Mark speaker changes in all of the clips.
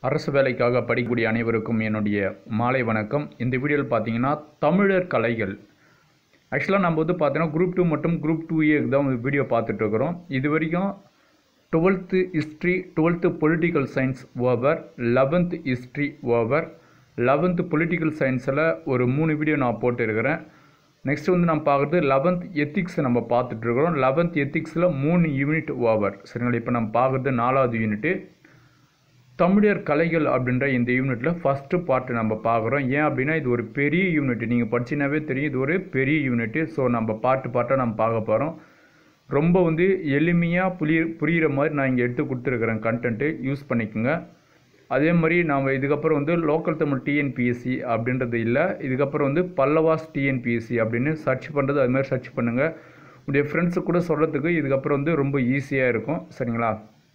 Speaker 1: அரசு வேலைக்காக படிக்கக்கூடிய அனைவருக்கும் என்னுடைய மாலை வணக்கம் இந்த வீடியோவில் பார்த்தீங்கன்னா தமிழர் கலைகள் ஆக்சுவலாக நம்ம வந்து பார்த்தீங்கன்னா குரூப் டூ மற்றும் குரூப் டூ ஏக்கு தான் வந்து வீடியோ பார்த்துட்டு இருக்கிறோம் இது வரைக்கும் twelfth history twelfth political science over eleventh history over eleventh political சயின்ஸில் ஒரு மூணு வீடியோ நான் போட்டிருக்கிறேன் நெக்ஸ்ட் வந்து நம்ம பார்க்குறது லெவன்த் எத்திக்ஸ் நம்ம பார்த்துட்ருக்குறோம் லெவன்த் எத்திக்ஸில் மூணு யூனிட் ஓவர் சரிங்களா இப்போ நம்ம பார்க்குறது நாலாவது யூனிட்டு தமிழர் கலைகள் அப்படின்ற இந்த யூனிட்டில் ஃபஸ்ட்டு பார்ட்டு நம்ம பார்க்குறோம் ஏன் அப்படின்னா இது ஒரு பெரிய யூனிட் நீங்கள் படிச்சினாவே தெரியும் இது ஒரு பெரிய யூனிட்டு ஸோ நம்ம பார்ட்டு பார்ட்டாக நம்ம பார்க்க போகிறோம் ரொம்ப வந்து எளிமையாக புரிய புரிகிற மாதிரி நான் இங்கே எடுத்து கொடுத்துருக்குறேன் கண்டென்ட்டு யூஸ் பண்ணிக்கோங்க அதே மாதிரி நாம் இதுக்கப்புறம் வந்து லோக்கல் தமிழ் டிஎன்பிஎஸ்சி அப்படின்றது இல்லை இதுக்கப்புறம் வந்து பல்லவாஸ் டிஎன்பிஎஸ்சி அப்படின்னு சர்ச் பண்ணுறது அது மாதிரி சர்ச் பண்ணுங்கள் உங்களுடைய ஃப்ரெண்ட்ஸு கூட சொல்கிறதுக்கு இதுக்கப்புறம் வந்து ரொம்ப ஈஸியாக இருக்கும் சரிங்களா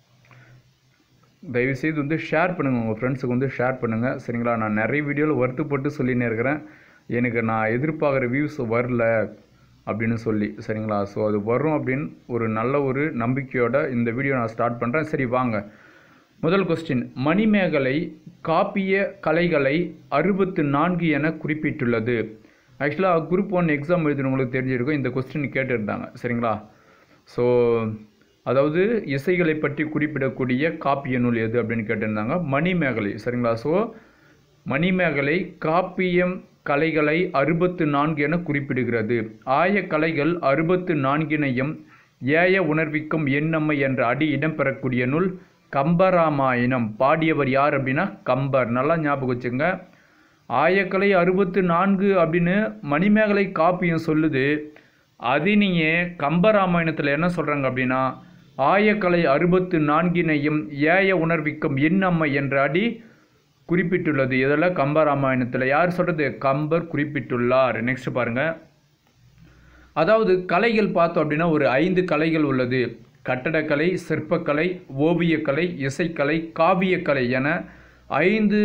Speaker 1: தயவுசெய்து வந்து ஷேர் பண்ணுங்கள் உங்கள் ஃப்ரெண்ட்ஸுக்கு வந்து ஷேர் பண்ணுங்கள் சரிங்களா நான் நிறைய வீடியோவில் வருத்தப்பட்டு சொல்லினே இருக்கிறேன் எனக்கு நான் எதிர்பார்க்குற வியூஸ் வரல அப்படின்னு சொல்லி சரிங்களா ஸோ அது வரும் அப்படின்னு ஒரு நல்ல ஒரு நம்பிக்கையோட இந்த வீடியோ நான் ஸ்டார்ட் பண்ணுறேன் சரி வாங்க முதல் கொஸ்டின் மணிமேகலை காப்பிய கலைகளை அறுபத்து நான்கு என குறிப்பிட்டுள்ளது ஆக்சுவலாக குரூப் ஒன் எக்ஸாம் எழுதுனவங்களுக்கு தெரிஞ்சிருக்கும் இந்த கொஸ்டின் கேட்டிருந்தாங்க சரிங்களா ஸோ அதாவது இசைகளை பற்றி குறிப்பிடக்கூடிய காப்பிய நூல் எது அப்படின்னு கேட்டிருந்தாங்க மணிமேகலை சரிங்களா ஸோ மணிமேகலை காப்பியம் கலைகளை அறுபத்து நான்கு என குறிப்பிடுகிறது ஆய கலைகள் அறுபத்து நான்கினையும் ஏய உணர்விக்கும் எண்ணம்மை என்ற அடி இடம்பெறக்கூடிய நூல் கம்பராமாயணம் பாடியவர் யார் அப்படின்னா கம்பர் நல்லா ஞாபகம் வச்சுங்க ஆயக்கலை அறுபத்து நான்கு அப்படின்னு மணிமேகலை காப்பியம் சொல்லுது அது நீங்கள் கம்பராமாயணத்தில் என்ன சொல்கிறாங்க அப்படின்னா ஆயக்கலை அறுபத்து நான்கினையும் ஏய உணர்விக்கும் எண்ணம்மை என்ற அடி குறிப்பிட்டுள்ளது இதில் கம்பராமாயணத்தில் யார் சொல்கிறது கம்பர் குறிப்பிட்டுள்ளார் நெக்ஸ்ட் பாருங்கள் அதாவது கலைகள் பார்த்தோம் அப்படின்னா ஒரு ஐந்து கலைகள் உள்ளது கட்டடக்கலை சிற்பக்கலை ஓவியக்கலை இசைக்கலை காவியக்கலை என ஐந்து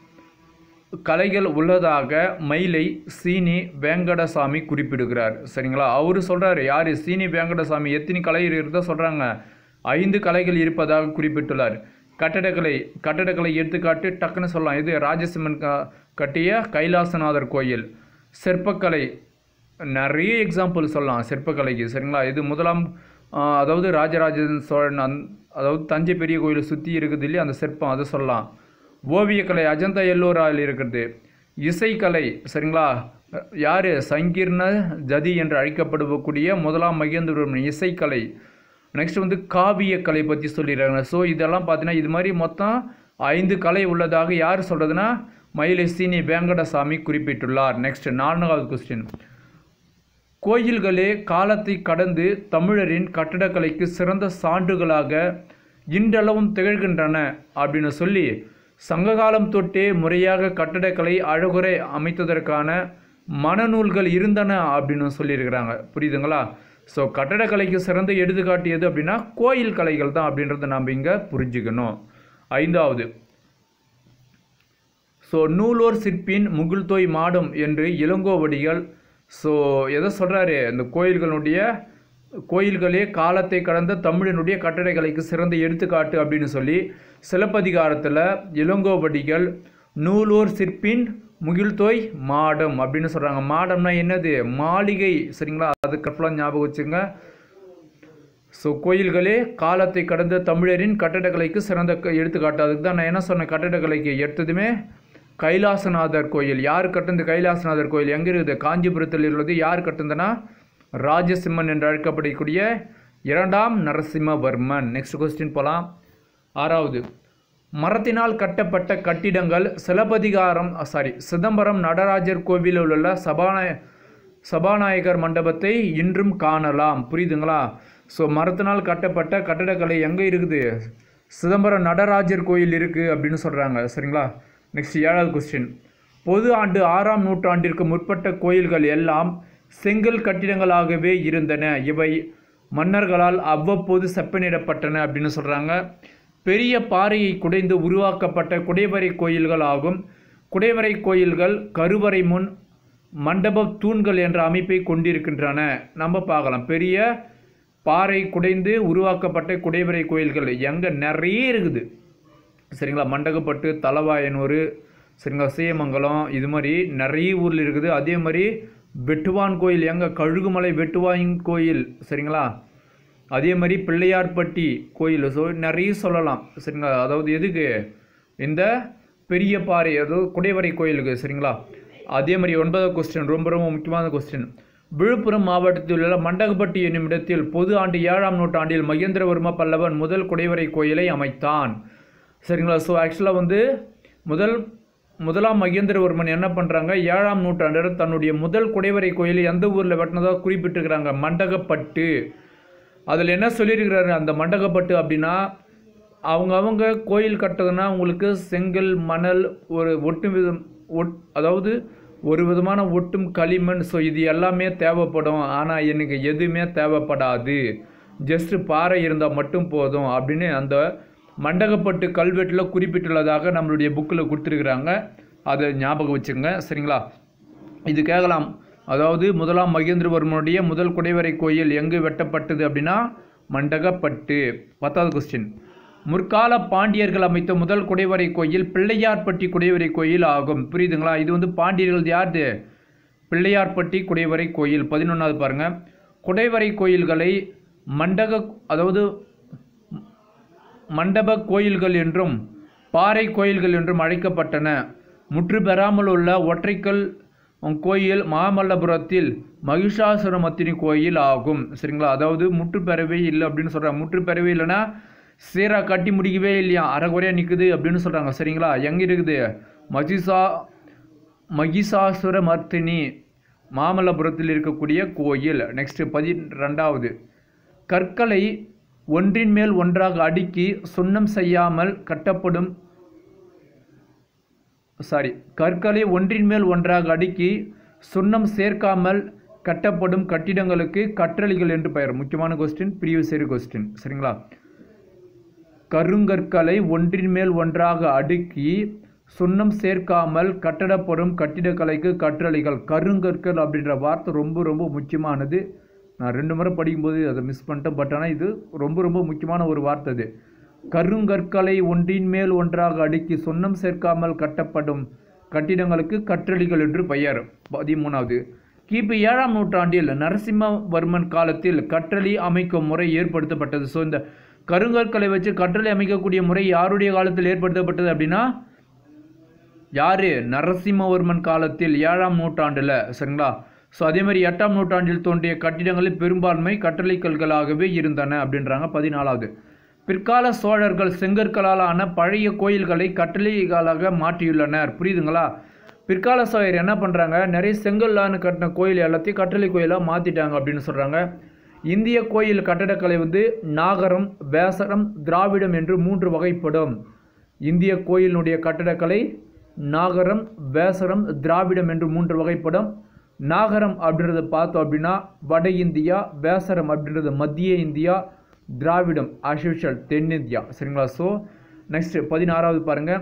Speaker 1: கலைகள் உள்ளதாக மயிலை சீனி வேங்கடசாமி குறிப்பிடுகிறார் சரிங்களா அவர் சொல்கிறார் யார் சீனி வேங்கடசாமி எத்தனை கலை இருக்கிறதா சொல்கிறாங்க ஐந்து கலைகள் இருப்பதாக குறிப்பிட்டுள்ளார் கட்டடக்கலை கட்டடக்கலை எடுத்துக்காட்டு டக்குன்னு சொல்லலாம் இது ராஜசிம்மன் க கட்டிய கைலாசநாதர் கோயில் சிற்பக்கலை நிறைய எக்ஸாம்பிள் சொல்லலாம் சிற்பக்கலைக்கு சரிங்களா இது முதலாம் அதாவது ராஜராஜன் சோழன் அந் அதாவது தஞ்சை பெரிய கோயிலை சுற்றி இருக்குது இல்லையா அந்த சிற்பம் அதை சொல்லலாம் ஓவியக்கலை அஜந்தா எல்லோராவில் இருக்கிறது இசைக்கலை சரிங்களா யார் சங்கீர்ண ஜதி என்று அழைக்கப்படக்கூடிய முதலாம் மகேந்திரவர்மன் இசைக்கலை நெக்ஸ்ட் வந்து காவியக்கலை பற்றி சொல்லிடுறாங்க ஸோ இதெல்லாம் பார்த்தீங்கன்னா இது மாதிரி மொத்தம் ஐந்து கலை உள்ளதாக யார் சொல்கிறதுனா மயிலை சீனி வேங்கடசாமி குறிப்பிட்டுள்ளார் நெக்ஸ்ட் நான்காவது கொஸ்டின் கோயில்களே காலத்தை கடந்து தமிழரின் கட்டடக்கலைக்கு சிறந்த சான்றுகளாக இன்றளவும் திகழ்கின்றன அப்படின்னு சொல்லி சங்ககாலம் தொட்டே முறையாக கட்டடக்கலை அழகுரை அமைத்ததற்கான மனநூல்கள் இருந்தன அப்படின்னு சொல்லியிருக்கிறாங்க புரியுதுங்களா ஸோ கட்டடக்கலைக்கு சிறந்த எடுத்துக்காட்டியது அப்படின்னா கோயில் கலைகள் தான் அப்படின்றத நம்ம இங்கே புரிஞ்சுக்கணும் ஐந்தாவது ஸோ நூலோர் சிற்பின் முகுல்தோய் மாடம் என்று இளங்கோவடிகள் ஸோ எதை சொல்கிறாரு இந்த கோயில்களுடைய கோயில்களே காலத்தை கடந்த தமிழனுடைய கட்டடக்கலைக்கு சிறந்த எடுத்துக்காட்டு அப்படின்னு சொல்லி சிலப்பதிகாரத்தில் இளங்கோவடிகள் நூலோர் சிற்பின் முகில்தோய் மாடம் அப்படின்னு சொல்கிறாங்க மாடம்னா என்னது மாளிகை சரிங்களா அது கரெக்டாக ஞாபகம் வச்சுங்க ஸோ கோயில்களே காலத்தை கடந்த தமிழரின் கட்டடக்கலைக்கு சிறந்த எடுத்துக்காட்டு அதுக்கு தான் நான் என்ன சொன்னேன் கட்டடக்கலைக்கு எடுத்ததுமே கைலாசநாதர் கோயில் யார் கட்டுந்து கைலாசநாதர் கோயில் எங்கே இருக்குது காஞ்சிபுரத்தில் உள்ளது யார் கட்டுந்தனா ராஜசிம்மன் என்று அழைக்கப்படக்கூடிய இரண்டாம் நரசிம்மவர்மன் நெக்ஸ்ட் கொஸ்டின் போகலாம் ஆறாவது மரத்தினால் கட்டப்பட்ட கட்டிடங்கள் சிலப்பதிகாரம் சாரி சிதம்பரம் நடராஜர் கோவிலில் உள்ள சபாநாய சபாநாயகர் மண்டபத்தை இன்றும் காணலாம் புரியுதுங்களா ஸோ மரத்தினால் கட்டப்பட்ட கட்டடக்கலை எங்கே இருக்குது சிதம்பரம் நடராஜர் கோயில் இருக்குது அப்படின்னு சொல்கிறாங்க சரிங்களா நெக்ஸ்ட் ஏழாவது கொஸ்டின் பொது ஆண்டு ஆறாம் நூற்றாண்டிற்கு முற்பட்ட கோயில்கள் எல்லாம் செங்கல் கட்டிடங்களாகவே இருந்தன இவை மன்னர்களால் அவ்வப்போது செப்பனிடப்பட்டன அப்படின்னு சொல்கிறாங்க பெரிய பாறையை குடைந்து உருவாக்கப்பட்ட குடைவரை கோயில்கள் ஆகும் குடைவரை கோயில்கள் கருவறை முன் மண்டப தூண்கள் என்ற அமைப்பை கொண்டிருக்கின்றன நம்ம பார்க்கலாம் பெரிய பாறை குடைந்து உருவாக்கப்பட்ட குடைவரை கோயில்கள் எங்கே நிறைய இருக்குது சரிங்களா மண்டகப்பட்டு தலவாயனூர் சரிங்களா சீயமங்கலம் இது மாதிரி நிறைய ஊரில் இருக்குது அதே மாதிரி வெட்டுவான் கோயில் எங்க கழுகுமலை வெட்டுவான் கோயில் சரிங்களா அதே மாதிரி பிள்ளையார்பட்டி கோயில் ஸோ நிறைய சொல்லலாம் சரிங்களா அதாவது எதுக்கு இந்த பெரிய பாறை அதாவது குடைவரை கோயிலுக்கு சரிங்களா அதே மாதிரி ஒன்பதாவது கொஸ்டின் ரொம்ப ரொம்ப முக்கியமான கொஸ்டின் விழுப்புரம் மாவட்டத்தில் உள்ள மண்டகப்பட்டி என்னும் இடத்தில் பொது ஆண்டு ஏழாம் நூற்றாண்டில் மகேந்திரவர்ம பல்லவன் முதல் குடைவரை கோயிலை அமைத்தான் சரிங்களா ஸோ ஆக்சுவலாக வந்து முதல் முதலாம் மகேந்திரவர்மன் என்ன பண்ணுறாங்க ஏழாம் நூற்றாண்டில் தன்னுடைய முதல் குடைவரை கோயிலை எந்த ஊரில் வெட்டினதாக குறிப்பிட்டிருக்கிறாங்க மண்டகப்பட்டு அதில் என்ன சொல்லியிருக்கிறாரு அந்த மண்டகப்பட்டு அப்படின்னா அவங்க அவங்க கோயில் கட்டுறதுன்னா உங்களுக்கு செங்கல் மணல் ஒரு ஒட்டு விதம் ஒட் அதாவது ஒரு விதமான ஒட்டும் களிமண் ஸோ இது எல்லாமே தேவைப்படும் ஆனால் எனக்கு எதுவுமே தேவைப்படாது ஜஸ்ட் பாறை இருந்தால் மட்டும் போதும் அப்படின்னு அந்த மண்டகப்பட்டு கல்வெட்டில் குறிப்பிட்டுள்ளதாக நம்மளுடைய புக்கில் கொடுத்துருக்குறாங்க அதை ஞாபகம் வச்சுங்க சரிங்களா இது கேட்கலாம் அதாவது முதலாம் மகேந்திரவர்மனுடைய முதல் குடைவரை கோயில் எங்கு வெட்டப்பட்டது அப்படின்னா மண்டகப்பட்டு பத்தாவது கொஸ்டின் முற்கால பாண்டியர்கள் அமைத்த முதல் குடைவரை கோயில் பிள்ளையார்பட்டி குடைவரை கோயில் ஆகும் புரியுதுங்களா இது வந்து பாண்டியர்கள் யாருது பிள்ளையார்பட்டி குடைவரை கோயில் பதினொன்றாவது பாருங்க குடைவரை கோயில்களை மண்டக அதாவது மண்டப கோயில்கள் என்றும் பாறை கோயில்கள் என்றும் அழைக்கப்பட்டன முற்று பெறாமல் உள்ள ஒற்றைக்கல் கோயில் மாமல்லபுரத்தில் மகிஷாசுரமத்தினி கோயில் ஆகும் சரிங்களா அதாவது முற்று பெறவே இல்லை அப்படின்னு சொல்கிறாங்க முற்று பெறவே இல்லைன்னா சீராக கட்டி முடிக்கவே இல்லையா அரைகுறையாக நிற்குது அப்படின்னு சொல்கிறாங்க சரிங்களா எங்கே இருக்குது மகிஷா மகிஷாசுரமர்த்தினி மாமல்லபுரத்தில் இருக்கக்கூடிய கோயில் நெக்ஸ்ட் பதிரெண்டாவது கற்களை ஒன்றின் மேல் ஒன்றாக அடுக்கி சுண்ணம் செய்யாமல் கட்டப்படும் சாரி கற்களை ஒன்றின் மேல் ஒன்றாக அடுக்கி சுண்ணம் சேர்க்காமல் கட்டப்படும் கட்டிடங்களுக்கு கற்றளிகள் என்று பெயர் முக்கியமான கொஸ்டின் ப்ரீவியஸ் இயர் கொஸ்டின் சரிங்களா கருங்கற்களை ஒன்றின் மேல் ஒன்றாக அடுக்கி சுண்ணம் சேர்க்காமல் கட்டடப்படும் கட்டிடக்கலைக்கு கற்றளிகள் கருங்கற்கள் அப்படின்ற வார்த்தை ரொம்ப ரொம்ப முக்கியமானது நான் ரெண்டு முறை படிக்கும்போது அதை மிஸ் பண்ணிட்டேன் பட் ஆனால் இது ரொம்ப ரொம்ப முக்கியமான ஒரு வார்த்தை இது கருங்கற்களை ஒன்றின் மேல் ஒன்றாக அடுக்கி சுண்ணம் சேர்க்காமல் கட்டப்படும் கட்டிடங்களுக்கு கற்றளிகள் என்று பெயர் பதிமூணாவது கிபி ஏழாம் நூற்றாண்டில் நரசிம்மவர்மன் காலத்தில் கற்றளி அமைக்கும் முறை ஏற்படுத்தப்பட்டது ஸோ இந்த கருங்கற்களை வச்சு கற்றளி அமைக்கக்கூடிய முறை யாருடைய காலத்தில் ஏற்படுத்தப்பட்டது அப்படின்னா யாரு நரசிம்மவர்மன் காலத்தில் ஏழாம் நூற்றாண்டில் சரிங்களா ஸோ அதே மாதிரி எட்டாம் நூற்றாண்டில் தோன்றிய கட்டிடங்களில் பெரும்பான்மை கட்டளை கல்களாகவே இருந்தன அப்படின்றாங்க பதினாலாவது பிற்கால சோழர்கள் செங்கற்களால் ஆன பழைய கோயில்களை கட்டளைகளாக மாற்றியுள்ளனர் புரியுதுங்களா பிற்கால சோழர் என்ன பண்ணுறாங்க நிறைய செங்கல்லான்னு கட்டின கோயில் எல்லாத்தையும் கட்டளை கோயிலாக மாற்றிட்டாங்க அப்படின்னு சொல்கிறாங்க இந்திய கோயில் கட்டடக்கலை வந்து நாகரம் வேசரம் திராவிடம் என்று மூன்று வகைப்படும் இந்திய கோயிலினுடைய கட்டடக்கலை நாகரம் வேசரம் திராவிடம் என்று மூன்று வகைப்படும் நாகரம் அப்படின்றத பார்த்தோம் அப்படின்னா வட இந்தியா வேசரம் அப்படின்றது மத்திய இந்தியா திராவிடம் அசிஷல் தென்னிந்தியா சரிங்களா ஸோ நெக்ஸ்ட் பதினாறாவது பாருங்க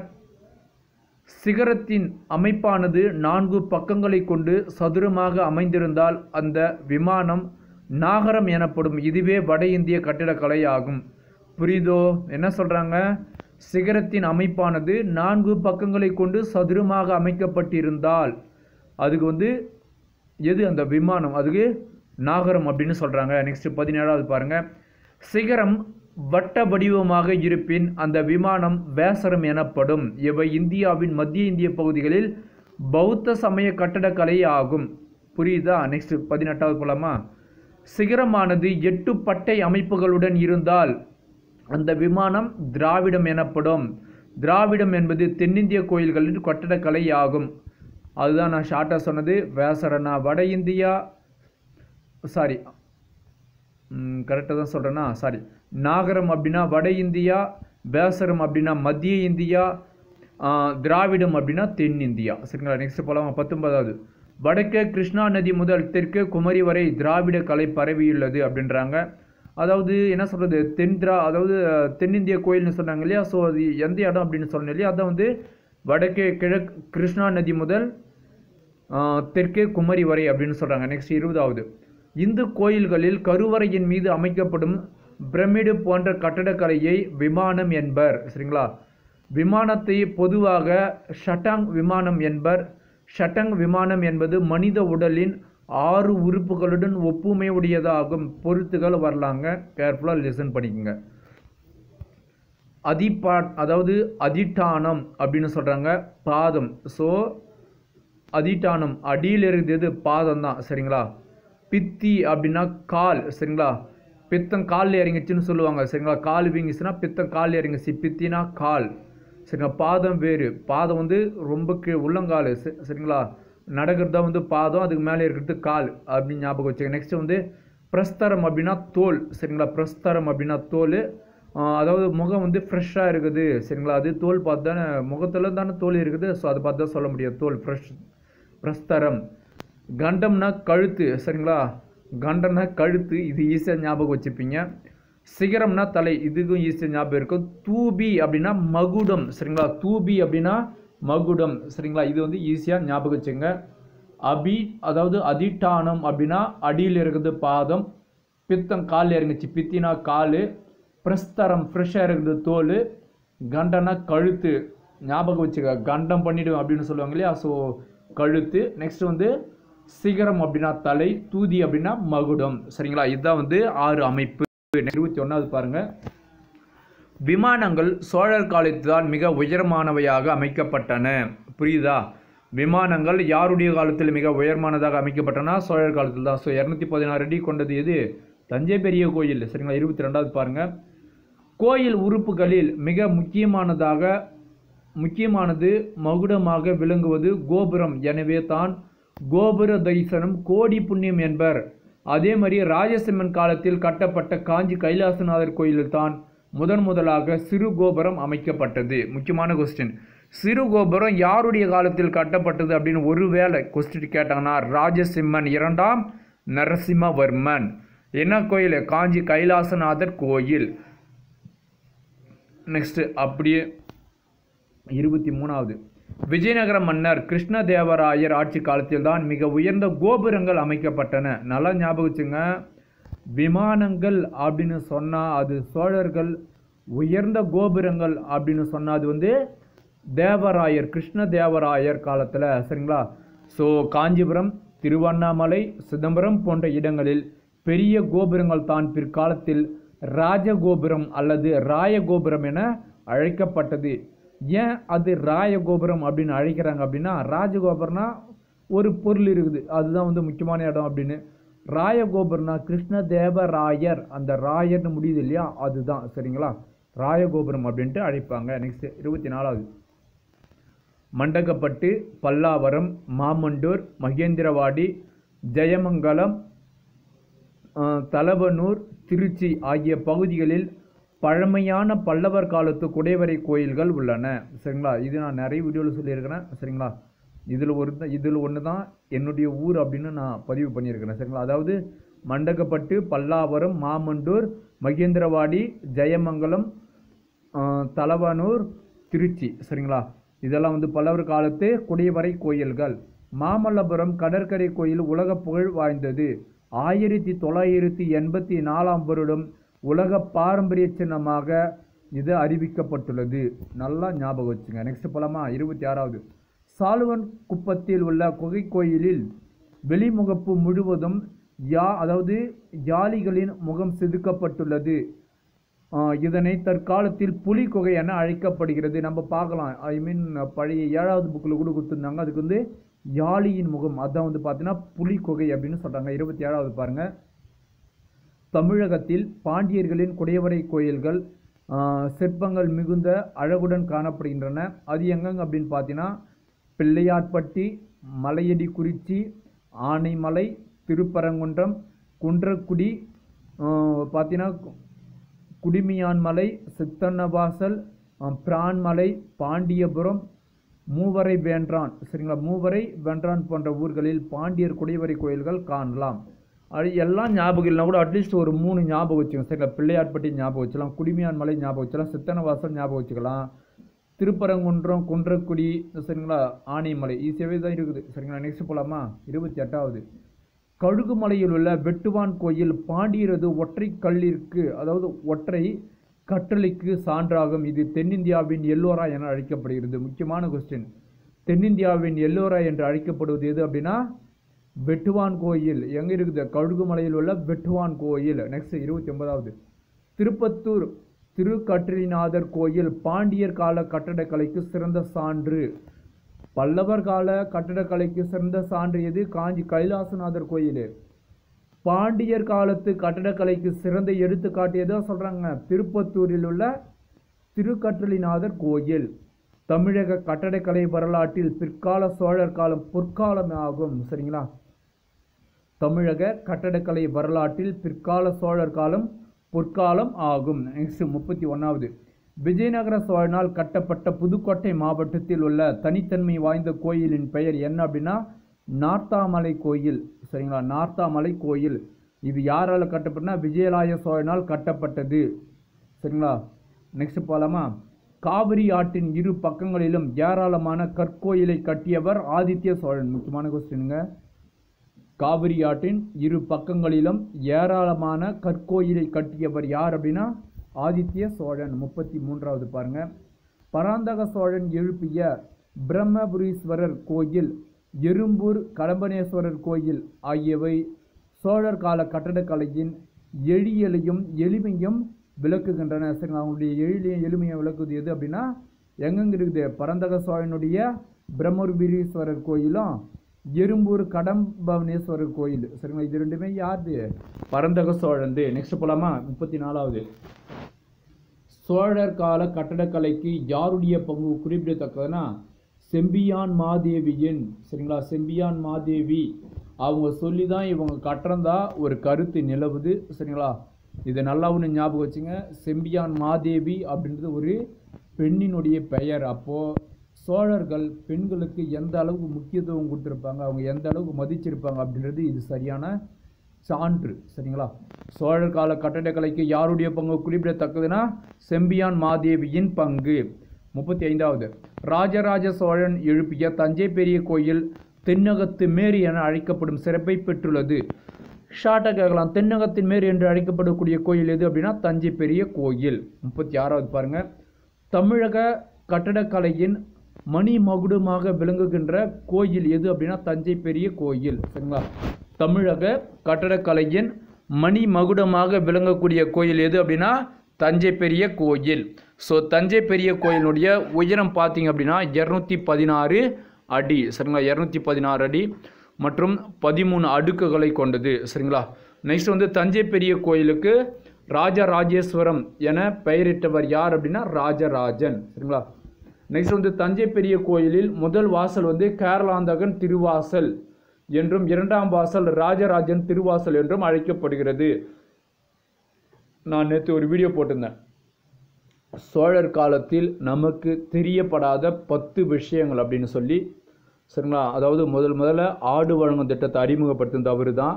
Speaker 1: சிகரத்தின் அமைப்பானது நான்கு பக்கங்களை கொண்டு சதுரமாக அமைந்திருந்தால் அந்த விமானம் நாகரம் எனப்படும் இதுவே வட இந்திய கட்டிடக்கலை ஆகும் புரியுதோ என்ன சொல்கிறாங்க சிகரத்தின் அமைப்பானது நான்கு பக்கங்களை கொண்டு சதுரமாக அமைக்கப்பட்டிருந்தால் அதுக்கு வந்து எது அந்த விமானம் அதுக்கு நாகரம் அப்படின்னு சொல்கிறாங்க நெக்ஸ்ட் பதினேழாவது பாருங்க சிகரம் வட்ட வடிவமாக இருப்பின் அந்த விமானம் வேசரம் எனப்படும் இவை இந்தியாவின் மத்திய இந்திய பகுதிகளில் பௌத்த சமய கட்டடக்கலை ஆகும் புரியுதா நெக்ஸ்ட் பதினெட்டாவது போலாமா சிகரமானது எட்டு பட்டை அமைப்புகளுடன் இருந்தால் அந்த விமானம் திராவிடம் எனப்படும் திராவிடம் என்பது தென்னிந்திய கோயில்களின் கட்டடக்கலை ஆகும் அதுதான் நான் ஷார்ட்டாக சொன்னது வேசரனா வட இந்தியா சாரி கரெக்டாக தான் சொல்கிறேன்னா சாரி நாகரம் அப்படின்னா வட இந்தியா வேசரம் அப்படின்னா மத்திய இந்தியா ஆ, திராவிடம் அப்படின்னா தென்னிந்தியா சரிங்களா நெக்ஸ்ட் போகலாம் பத்தொன்பதாவது வடக்கே கிருஷ்ணா நதி முதல் தெற்கே குமரி வரை திராவிட கலை பரவியுள்ளது அப்படின்றாங்க அதாவது என்ன சொல்கிறது தென் திரா அதாவது அஹ், தென்னிந்திய கோயில்னு சொன்னாங்க இல்லையா ஸோ அது எந்த இடம் அப்படின்னு சொன்னேன் இல்லையா அதான் வந்து வடக்கே கிழக்கு கிருஷ்ணா நதி முதல் ஆஹ், தெற்கே குமரி வரை அப்படின்னு சொல்கிறாங்க நெக்ஸ்ட் இருபதாவது இந்து கோயில்களில் கருவறையின் மீது அமைக்கப்படும் பிரமிடு போன்ற கட்டடக்கலையை விமானம் என்பர் சரிங்களா விமானத்தை பொதுவாக ஷட்டாங் விமானம் என்பர் ஷட்டங் விமானம் என்பது மனித உடலின் ஆறு உறுப்புகளுடன் ஒப்புமையுடையதாகும் பொருத்துகள் வரலாங்க கேர்ஃபுல்லாக லிசன் பண்ணிக்கோங்க அதிபா அதாவது அதிட்டானம் அப்படின்னு சொல்கிறாங்க பாதம் ஸோ அதிட்டானம் அடியில் இருக்கிறது பாதம் தான் சரிங்களா பித்தி அப்படின்னா கால் சரிங்களா பித்தம் காலில் இறங்கிச்சுன்னு சொல்லுவாங்க சரிங்களா கால் வீங்கிச்சுன்னா பித்தம் காலில் இறங்கிச்சு பித்தினா கால் சரிங்களா பாதம் வேறு பாதம் வந்து ரொம்ப கீழ் உள்ளங்கால் சரி- சரிங்களா நடக்கிறது தான் வந்து பாதம் அதுக்கு மேலே இருக்கிறது கால் அப்படின்னு ஞாபகம் வச்சுக்க நெக்ஸ்ட் வந்து பிரஸ்தரம் அப்படின்னா தோல் சரிங்களா பிரஸ்தரம் அப்படின்னா தோல் ஆஹ் அதாவது முகம் வந்து ஃப்ரெஷ்ஷாக இருக்குது சரிங்களா அது தோல் பார்த்து தானே முகத்தில் தானே தோல் இருக்குது ஸோ அதை பார்த்து தான் சொல்ல முடியும் தோல் ஃப்ரெஷ் பிரஸ்தரம் கண்டம்னா கழுத்து சரிங்களா கண்டம்னா கழுத்து இது ஈஸியாக ஞாபகம் வச்சுப்பீங்க சிகரம்னா தலை இதுக்கும் ஈஸியாக ஞாபகம் இருக்கும் தூபி அப்படின்னா மகுடம் சரிங்களா தூபி அப்படின்னா மகுடம் சரிங்களா இது வந்து ஈஸியாக ஞாபகம் வச்சுங்க அபி அதாவது அதிட்டானம் அப்படின்னா அடியில் இருக்குது பாதம் பித்தம் கால் இறங்குச்சு பித்தினா கால் பிரஸ்தரம் ஃப்ரெஷ்ஷாக இருக்குது தோல் கண்டனா கழுத்து ஞாபகம் வச்சுக்க கண்டம் பண்ணிடும் அப்படின்னு சொல்லுவாங்க இல்லையா ஸோ கழுத்து நெக்ஸ்ட் வந்து சிகரம் அப்படின்னா தலை தூதி அப்படின்னா மகுடம் சரிங்களா இதுதான் வந்து ஆறு அமைப்பு இருபத்தி ஒன்றாவது பாருங்க விமானங்கள் சோழர் காலத்தில் மிக உயரமானவையாக அமைக்கப்பட்டன புரியுதா விமானங்கள் யாருடைய காலத்தில் மிக உயரமானதாக அமைக்கப்பட்டன சோழர் காலத்தில் தான் ஸோ இரநூத்தி பதினாறு அடி கொண்டது எது தஞ்சை பெரிய கோயில் சரிங்களா இருபத்தி ரெண்டாவது பாருங்க கோயில் உறுப்புகளில் மிக முக்கியமானதாக முக்கியமானது மகுடமாக விளங்குவது கோபுரம் எனவே தான் கோபுர தரிசனம் கோடி புண்ணியம் என்பர் அதே மாதிரி ராஜசிம்மன் காலத்தில் கட்டப்பட்ட காஞ்சி கைலாசநாதர் கோயிலில் தான் முதன் முதலாக சிறு கோபுரம் அமைக்கப்பட்டது முக்கியமான கொஸ்டின் சிறு கோபுரம் யாருடைய காலத்தில் கட்டப்பட்டது அப்படின்னு ஒருவேளை கொஸ்டின் கேட்டாங்கன்னா ராஜசிம்மன் இரண்டாம் நரசிம்மவர்மன் என்ன கோயில் காஞ்சி கைலாசநாதர் கோயில் நெக்ஸ்ட் அப்படியே இருபத்தி மூணாவது விஜயநகர மன்னர் கிருஷ்ணதேவராயர் ஆட்சி காலத்தில் தான் மிக உயர்ந்த கோபுரங்கள் அமைக்கப்பட்டன நல்லா ஞாபகம் வச்சுங்க விமானங்கள் அப்படின்னு சொன்னால் அது சோழர்கள் உயர்ந்த கோபுரங்கள் அப்படின்னு சொன்னால் அது வந்து தேவராயர் கிருஷ்ணதேவராயர் காலத்தில் சரிங்களா ஸோ காஞ்சிபுரம் திருவண்ணாமலை சிதம்பரம் போன்ற இடங்களில் பெரிய கோபுரங்கள் தான் பிற்காலத்தில் ராஜகோபுரம் அல்லது ராயகோபுரம் என அழைக்கப்பட்டது ஏன் அது ராயகோபுரம் அப்படின்னு அழைக்கிறாங்க அப்படின்னா ராஜகோபுரம்னா ஒரு பொருள் இருக்குது அதுதான் வந்து முக்கியமான இடம் அப்படின்னு ராயகோபுரம்னா கிருஷ்ணதேவராயர் அந்த ராயர்னு முடியுது இல்லையா அதுதான் சரிங்களா ராயகோபுரம் அப்படின்ட்டு அழைப்பாங்க நெக்ஸ்ட் இருபத்தி நாலாவது மண்டகப்பட்டு பல்லாவரம் மாமண்டூர் மகேந்திரவாடி ஜெயமங்கலம் அஹ், தலவனூர் திருச்சி ஆகிய பகுதிகளில் பழமையான பல்லவர் காலத்து குடைவரை கோயில்கள் உள்ளன சரிங்களா இது நான் நிறைய வீடியோவில் சொல்லியிருக்கிறேன் சரிங்களா இதில் ஒரு இதில் ஒன்று தான் என்னுடைய ஊர் அப்படின்னு நான் பதிவு பண்ணியிருக்கிறேன் சரிங்களா அதாவது மண்டகப்பட்டு பல்லாவரம் மாமண்டூர் மகேந்திரவாடி ஜெயமங்கலம் ஆஹ், தலவானூர் திருச்சி சரிங்களா இதெல்லாம் வந்து பல்லவர் காலத்து குடைவரை கோயில்கள் மாமல்லபுரம் கடற்கரை கோயில் உலக புகழ் வாய்ந்தது ஆயிரத்தி தொள்ளாயிரத்தி எண்பத்தி நாலாம் வருடம் உலக பாரம்பரிய சின்னமாக இது அறிவிக்கப்பட்டுள்ளது நல்லா ஞாபகம் வச்சுங்க நெக்ஸ்ட் போலாமா இருபத்தி ஆறாவது சாலுவன் குப்பத்தில் உள்ள குகை கோயிலில் வெளிமுகப்பு முழுவதும் யா அதாவது யாளிகளின் முகம் செதுக்கப்பட்டுள்ளது ஆஹ் இதனை தற்காலத்தில் புலி குகை என அழைக்கப்படுகிறது நம்ம பார்க்கலாம் ஐ மீன் பழைய ஏழாவது புக்கில் கூட கொடுத்துருந்தாங்க அதுக்கு வந்து யாளியின் முகம் அதான் வந்து பார்த்தீங்கன்னா புலி குகை அப்படின்னு சொல்கிறாங்க இருபத்தி ஏழாவது பாருங்க தமிழகத்தில் பாண்டியர்களின் குடையவரை கோயில்கள் ஆஹ் சிற்பங்கள் மிகுந்த அழகுடன் காணப்படுகின்றன அது எங்கெங்க அப்படின்னு பார்த்தீங்கன்னா பிள்ளையார்பட்டி மலையடி குறிச்சி ஆனைமலை திருப்பரங்குன்றம் குன்றக்குடி ஆஹ் பார்த்தீங்கன்னா குடிமியான்மலை சித்தன்னவாசல் அஹ், பிரான்மலை பாண்டியபுரம் மூவரை வேன்றான் சரிங்களா மூவரை வென்றான் போன்ற ஊர்களில் பாண்டியர் குடைவரை கோயில்கள் காணலாம் அது எல்லாம் ஞாபகம் இல்லைனா கூட அட்லீஸ்ட் ஒரு மூணு ஞாபகம் வச்சுக்கோங்க சரிங்களா பிள்ளையார்பட்டி ஞாபகம் வச்சுக்கலாம் குடிமியான் மலை ஞாபகம் வச்சுக்கலாம் சித்தனவாசல் ஞாபகம் வச்சுக்கலாம் திருப்பரங்குன்றம் குன்றக்குடி சரிங்களா ஆனைமலை ஈஸியாகவே தான் இருக்குது சரிங்களா நெக்ஸ்ட் போகலாமா இருபத்தி எட்டாவது கழுகுமலையில் உள்ள வெட்டுவான் கோயில் பாண்டியரது ஒற்றை கல்லிற்கு அதாவது ஒற்றை கற்றளிக்கு சான்றாகும் இது தென்னிந்தியாவின் எல்லோரா என அழைக்கப்படுகிறது முக்கியமான கொஸ்டின் தென்னிந்தியாவின் எல்லோரா என்று அழைக்கப்படுவது எது அப்படின்னா வெட்டுவான் கோயில் எங்கே இருக்குது கழுகுமலையில் உள்ள வெட்டுவான் கோயில் நெக்ஸ்ட் இருபத்தி ஒன்பதாவது திருப்பத்தூர் திருக்கற்றிநாதர் கோயில் பாண்டியர் கால கட்டடக்கலைக்கு சிறந்த சான்று பல்லவர் கால கட்டடக்கலைக்கு சிறந்த சான்று எது காஞ்சி கைலாசநாதர் கோயில் பாண்டியர் காலத்து கட்டடக்கலைக்கு சிறந்த எடுத்துக்காட்டு எதோ சொல்கிறாங்க திருப்பத்தூரில் உள்ள திருக்கற்றலிநாதர் கோயில் தமிழக கட்டடக்கலை வரலாற்றில் பிற்கால சோழர் காலம் பொற்காலம் ஆகும் சரிங்களா தமிழக கட்டடக்கலை வரலாற்றில் பிற்கால சோழர் காலம் பொற்காலம் ஆகும் நெக்ஸ்ட் முப்பத்தி ஒன்றாவது விஜயநகர சோழனால் கட்டப்பட்ட புதுக்கோட்டை மாவட்டத்தில் உள்ள தனித்தன்மை வாய்ந்த கோயிலின் பெயர் என்ன அப்படின்னா நார்த்தாமலை கோயில் சரிங்களா நார்த்தாமலை கோயில் இது யாரால் கட்டப்பட்டனா விஜயலாய சோழனால் கட்டப்பட்டது சரிங்களா நெக்ஸ்ட் போகலாமா காவிரி ஆற்றின் இரு பக்கங்களிலும் ஏராளமான கற்கோயிலை கட்டியவர் ஆதித்ய சோழன் முக்கியமான கொஸ்டினுங்க காவிரி ஆற்றின் இரு பக்கங்களிலும் ஏராளமான கற்கோயிலை கட்டியவர் யார் அப்படின்னா ஆதித்ய சோழன் முப்பத்தி மூன்றாவது பாருங்க பராந்தக சோழன் எழுப்பிய பிரம்மபுரீஸ்வரர் கோயில் எறும்பூர் கடம்பனேஸ்வரர் கோயில் ஆகியவை சோழர் கால கட்டடக்கலையின் எழியலையும் எளிமையும் விளக்குகின்றன சரி அவங்களுடைய எழிலையும் எளிமையை விளக்குது எது அப்படின்னா எங்கெங்க இருக்குது பரந்தக சோழனுடைய பிரம்மபுரீஸ்வரர் கோயிலும் எறும்பூர் கடம்பவனேஸ்வரர் கோயில் சரிங்களா இது ரெண்டுமே யாருது பரந்தக சோழந்து நெக்ஸ்ட் போலாமா முப்பத்தி நாலாவது சோழர் கால கட்டடக்கலைக்கு யாருடைய பங்கு குறிப்பிடத்தக்கதுன்னா செம்பியான் மாதேவியின் சரிங்களா செம்பியான் மாதேவி அவங்க சொல்லி தான் இவங்க கட்டுறதா ஒரு கருத்து நிலவுது சரிங்களா இதை நல்லா ஒன்று ஞாபகம் வச்சுங்க செம்பியான் மாதேவி அப்படின்றது ஒரு பெண்ணினுடைய பெயர் அப்போது சோழர்கள் பெண்களுக்கு எந்த அளவுக்கு முக்கியத்துவம் கொடுத்துருப்பாங்க அவங்க எந்த அளவுக்கு மதிச்சிருப்பாங்க அப்படின்றது இது சரியான சான்று சரிங்களா சோழர் கால கட்டடக்கலைக்கு யாருடைய பங்கு குறிப்பிடத்தக்கதுன்னா செம்பியான் மாதேவியின் பங்கு முப்பத்தி ஐந்தாவது ராஜராஜ சோழன் எழுப்பிய தஞ்சை பெரிய கோயில் தென்னகத்து மேரி என அழைக்கப்படும் சிறப்பை பெற்றுள்ளது ஷார்ட்டாக கேட்கலாம் தென்னகத்தின் மேரி என்று அழைக்கப்படக்கூடிய கோயில் எது அப்படின்னா தஞ்சை பெரிய கோயில் முப்பத்தி ஆறாவது பாருங்க தமிழக கட்டடக்கலையின் மணி மகுடமாக விளங்குகின்ற கோயில் எது அப்படின்னா தஞ்சை பெரிய கோயில் சரிங்களா தமிழக கட்டடக்கலையின் மணி மகுடமாக விளங்கக்கூடிய கோயில் எது அப்படின்னா தஞ்சை பெரிய கோயில் ஸோ தஞ்சை பெரிய கோயிலுடைய உயரம் பார்த்தீங்க அப்படின்னா இரநூத்தி பதினாறு அடி சரிங்களா இரநூத்தி பதினாறு அடி மற்றும் பதிமூணு அடுக்குகளை கொண்டது சரிங்களா நெக்ஸ்ட் வந்து தஞ்சை பெரிய கோயிலுக்கு ராஜராஜேஸ்வரம் என பெயரிட்டவர் யார் அப்படின்னா ராஜராஜன் சரிங்களா நெக்ஸ்ட் வந்து தஞ்சை பெரிய கோயிலில் முதல் வாசல் வந்து கேரளாந்தகன் திருவாசல் என்றும் இரண்டாம் வாசல் ராஜராஜன் திருவாசல் என்றும் அழைக்கப்படுகிறது நான் நேற்று ஒரு வீடியோ போட்டிருந்தேன் சோழர் காலத்தில் நமக்கு தெரியப்படாத பத்து விஷயங்கள் அப்படின்னு சொல்லி சரிங்களா அதாவது முதல் முதல்ல ஆடு வழங்கும் திட்டத்தை அறிமுகப்படுத்தினது அவர் தான்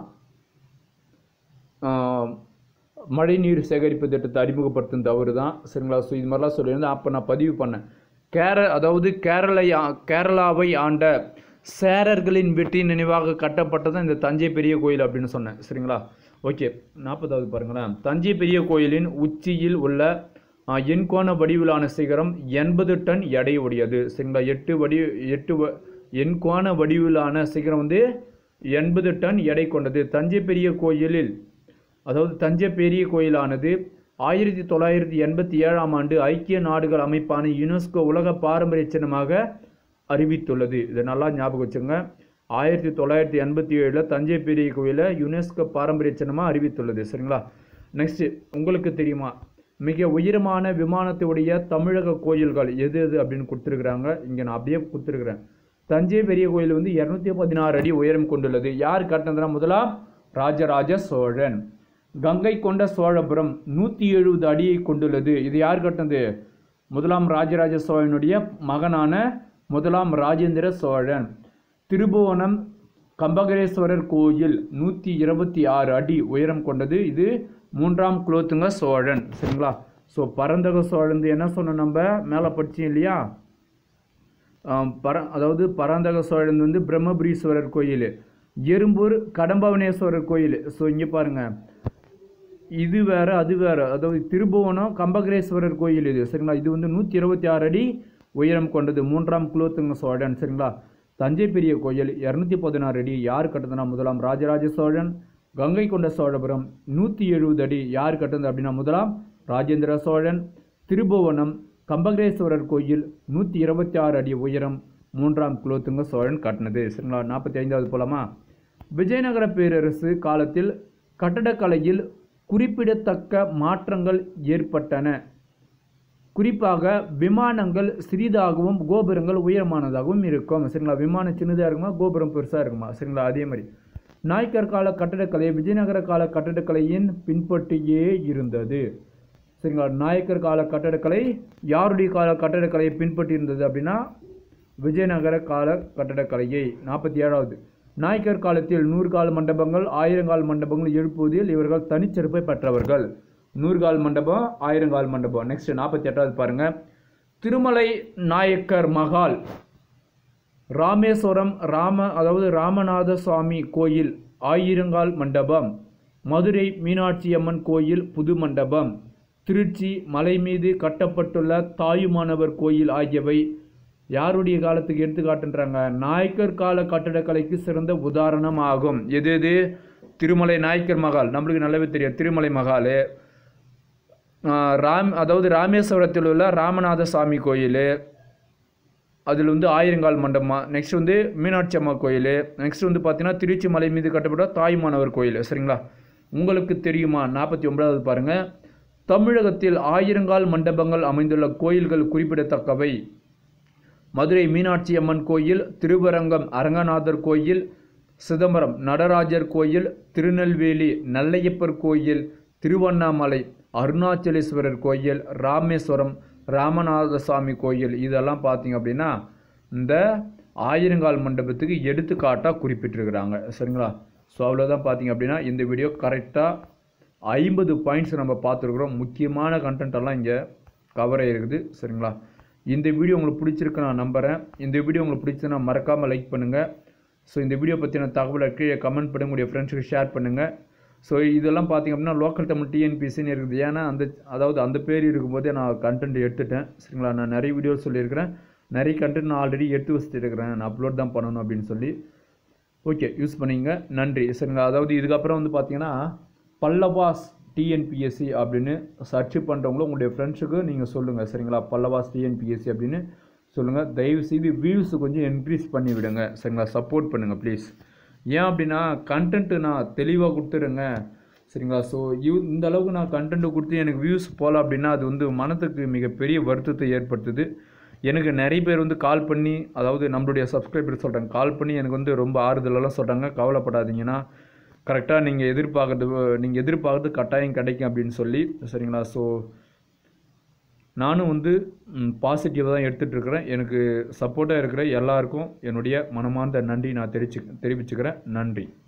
Speaker 1: மழைநீர் சேகரிப்பு திட்டத்தை அறிமுகப்படுத்தினது அவர் தான் சரிங்களா ஸோ இது மாதிரிலாம் சொல்லியிருந்தேன் அப்போ நான் பதிவு பண்ணேன் கேர அதாவது கேரளை ஆ- கேரளாவை ஆண்ட சேரர்களின் வெற்றி நினைவாக கட்டப்பட்டது இந்த தஞ்சை பெரிய கோயில் அப்படின்னு சொன்னேன் சரிங்களா ஓகே நாற்பதாவது பாருங்களேன் தஞ்சை பெரிய கோயிலின் உச்சியில் உள்ள ஆ, எண்கோண வடிவிலான சிகரம் எண்பது டன் எடை உடையது சரிங்களா எட்டு வடி எட்டு வ- எண்கோண வடிவிலான சிகரம் வந்து எண்பது டன் எடை கொண்டது தஞ்சை பெரிய கோயிலில் அதாவது தஞ்சை பெரிய கோயிலானது ஆயிரத்தி தொள்ளாயிரத்தி எண்பத்தி ஏழாம் ஆண்டு ஐக்கிய நாடுகள் அமைப்பான யுனெஸ்கோ உலக பாரம்பரிய சின்னமாக அறிவித்துள்ளது இதை நல்லா ஞாபகம் வச்சுங்க ஆயிரத்தி தொள்ளாயிரத்தி எண்பத்தி ஏழில் தஞ்சை பெரிய கோயிலை யுனெஸ்கோ பாரம்பரிய சின்னமாக அறிவித்துள்ளது சரிங்களா நெக்ஸ்ட் உங்களுக்கு தெரியுமா மிக உயரமான விமானத்துடைய தமிழக கோயில்கள் எது எது அப்படின்னு கொடுத்துருக்குறாங்க இங்கே நான் அப்படியே கொடுத்துருக்குறேன் தஞ்சை பெரிய கோயில் வந்து இரநூத்தி பதினாறு அடி உயரம் கொண்டுள்ளது யார் கட்டினதுனா முதலா ராஜராஜ சோழன் கங்கை கொண்ட சோழபுரம் நூற்றி எழுபது அடியை கொண்டுள்ளது இது யார் கட்டினது முதலாம் ராஜராஜ சோழனுடைய மகனான முதலாம் ராஜேந்திர சோழன் திருபுவனம் கம்பகரேஸ்வரர் கோயில் நூற்றி இருபத்தி ஆறு அடி உயரம் கொண்டது இது மூன்றாம் குலோத்துங்க சோழன் சரிங்களா ஸோ பரந்தக சோழன் என்ன சொன்னோம் நம்ம மேலே படிச்சோம் இல்லையா ஆம், பர அதாவது பராந்தக சோழன் வந்து பிரம்மபுரீஸ்வரர் கோயில் எறும்பூர் கடம்பவனேஸ்வரர் கோயில் ஸோ இங்கே பாருங்க இது வேற அது வேற அதாவது திருபுவனம் கம்பகரேஸ்வரர் கோயில் இது சரிங்களா இது வந்து நூற்றி இருபத்தி ஆறு அடி உயரம் கொண்டது மூன்றாம் குலோத்துங்க சோழன் சரிங்களா தஞ்சை பெரிய கோயில் இரநூத்தி பதினாறு அடி யார் கட்டுதுன்னா முதலாம் ராஜராஜ சோழன் கங்கை கொண்ட சோழபுரம் நூற்றி எழுபது அடி யார் கட்டுது அப்படின்னா முதலாம் ராஜேந்திர சோழன் திருபுவனம் கம்பகரேஸ்வரர் கோயில் நூற்றி இருபத்தி ஆறு அடி உயரம் மூன்றாம் குலோத்துங்க சோழன் கட்டினது சரிங்களா நாற்பத்தி ஐந்தாவது போலாமா விஜயநகர பேரரசு காலத்தில் கட்டடக்கலையில் குறிப்பிடத்தக்க மாற்றங்கள் ஏற்பட்டன குறிப்பாக விமானங்கள் சிறிதாகவும் கோபுரங்கள் உயரமானதாகவும் இருக்கும் சரிங்களா விமானம் சின்னதாக இருக்குமா கோபுரம் பெருசாக இருக்குமா சரிங்களா அதே மாதிரி நாயக்கர் கால கட்டடக்கலை விஜயநகர கால கட்டடக்கலையின் பின்பற்றியே இருந்தது சரிங்களா நாயக்கர் கால கட்டடக்கலை யாருடைய கால கட்டடக்கலையை பின்பற்றி இருந்தது அப்படின்னா விஜயநகர கால கட்டடக்கலையை நாற்பத்தி ஏழாவது நாயக்கர் காலத்தில் நூறுகால் மண்டபங்கள் ஆயிரங்கால் மண்டபங்கள் எழுப்புவதில் இவர்கள் தனிச்சிறப்பை பெற்றவர்கள் நூறுகால் மண்டபம் ஆயிரங்கால் மண்டபம் நெக்ஸ்ட் நாற்பத்தி எட்டாவது பாருங்க திருமலை நாயக்கர் மகால் ராமேஸ்வரம் ராம அதாவது ராமநாத சுவாமி கோயில் ஆயிரங்கால் மண்டபம் மதுரை மீனாட்சி அம்மன் கோயில் புது மண்டபம் திருச்சி மலை மீது கட்டப்பட்டுள்ள தாயுமானவர் கோயில் ஆகியவை யாருடைய காலத்துக்கு எடுத்துக்காட்டுன்றாங்க நாயக்கர் கால கட்டடக்கலைக்கு சிறந்த உதாரணம் ஆகும் எது எது திருமலை நாயக்கர் மகால் நம்மளுக்கு நல்லாவே தெரியும் திருமலை மகால் ஆஹ் ராம் அதாவது ராமேஸ்வரத்தில் உள்ள ராமநாத சாமி கோயில் அதில் வந்து ஆயிரங்கால் மண்டபம் நெக்ஸ்ட் வந்து மீனாட்சி அம்மா கோயில் நெக்ஸ்ட் வந்து பார்த்தீங்கன்னா திருச்சி மலை மீது கட்டப்பட்ட தாய்மானவர் கோயில் சரிங்களா உங்களுக்கு தெரியுமா நாற்பத்தி ஒன்பதாவது பாருங்கள் தமிழகத்தில் ஆயிரங்கால் மண்டபங்கள் அமைந்துள்ள கோயில்கள் குறிப்பிடத்தக்கவை மதுரை மீனாட்சி அம்மன் கோயில் திருவரங்கம் அரங்கநாதர் கோயில் சிதம்பரம் நடராஜர் கோயில் திருநெல்வேலி நல்லையப்பர் கோயில் திருவண்ணாமலை அருணாச்சலேஸ்வரர் கோயில் ராமேஸ்வரம் ராமநாதசாமி கோயில் இதெல்லாம் பார்த்தீங்க அப்படின்னா இந்த ஆயிரங்கால் மண்டபத்துக்கு எடுத்துக்காட்டாக குறிப்பிட்டிருக்கிறாங்க சரிங்களா ஸோ அவ்வளோதான் பார்த்தீங்க அப்படின்னா இந்த வீடியோ கரெக்டாக ஐம்பது பாயிண்ட்ஸ் நம்ம பார்த்துருக்குறோம் முக்கியமான கண்டென்ட் எல்லாம் இங்கே கவர் ஆகிருக்குது சரிங்களா இந்த வீடியோ உங்களுக்கு பிடிச்சிருக்கு நான் நம்புகிறேன் இந்த வீடியோ உங்களுக்கு பிடிச்சதுன்னா மறக்காமல் லைக் பண்ணுங்கள் ஸோ இந்த வீடியோ பற்றின தகவலை கீழே கமெண்ட் பண்ணி உங்களுடைய ஃப்ரெண்ட்ஸுக்கு ஷேர் பண்ணுங்கள் ஸோ இதெல்லாம் பார்த்தீங்க அப்படின்னா லோக்கல் தமிழ் டிஎன்பிசின்னு இருக்குது ஏன்னா அந்த அதாவது அந்த பேர் இருக்கும்போதே நான் கண்டென்ட் எடுத்துட்டேன் சரிங்களா நான் நிறைய வீடியோ சொல்லியிருக்கிறேன் நிறைய கண்டென்ட் நான் ஆல்ரெடி எடுத்து வச்சுட்டு இருக்கிறேன் நான் அப்லோட் தான் பண்ணணும் அப்படின்னு சொல்லி ஓகே யூஸ் பண்ணிங்க நன்றி சரிங்களா அதாவது இதுக்கப்புறம் வந்து பார்த்தீங்கன்னா பல்லவாஸ் டிஎன்பிஎஸ்சி அப்படின்னு சர்ச் பண்ணுறவங்களும் உங்களுடைய ஃப்ரெண்ட்ஸுக்கு நீங்கள் சொல்லுங்கள் சரிங்களா பல்லவாஸ் டிஎன்பிஎஸ்சி அப்படின்னு சொல்லுங்கள் தயவு செய்து வியூஸ் கொஞ்சம் இன்க்ரீஸ் பண்ணி விடுங்க சரிங்களா சப்போர்ட் பண்ணுங்கள் ப்ளீஸ் ஏன் அப்படின்னா கண்டென்ட்டு நான் தெளிவாக கொடுத்துருங்க சரிங்களா ஸோ யூ இந்த அளவுக்கு நான் கண்டென்ட் கொடுத்து எனக்கு வியூஸ் போகல அப்படின்னா அது வந்து மனதுக்கு மிகப்பெரிய வருத்தத்தை ஏற்படுத்துது எனக்கு நிறைய பேர் வந்து கால் பண்ணி அதாவது நம்மளுடைய சப்ஸ்கிரைபர் சொல்கிறாங்க கால் பண்ணி எனக்கு வந்து ரொம்ப ஆறுதலெல்லாம் சொல்கிறாங்க கவலைப்படாதீங்கன்னா கரெக்டாக நீங்கள் எதிர்பார்க்கறது நீங்கள் எதிர்பார்க்கறது கட்டாயம் கிடைக்கும் அப்படின்னு சொல்லி சரிங்களா ஸோ நானும் வந்து பாசிட்டிவாக தான் எடுத்துகிட்டு இருக்கிறேன் எனக்கு சப்போர்ட்டாக இருக்கிற எல்லாருக்கும் என்னுடைய மனமார்ந்த நன்றி நான் தெரிவிச்சு தெரிவிச்சுக்கிறேன் நன்றி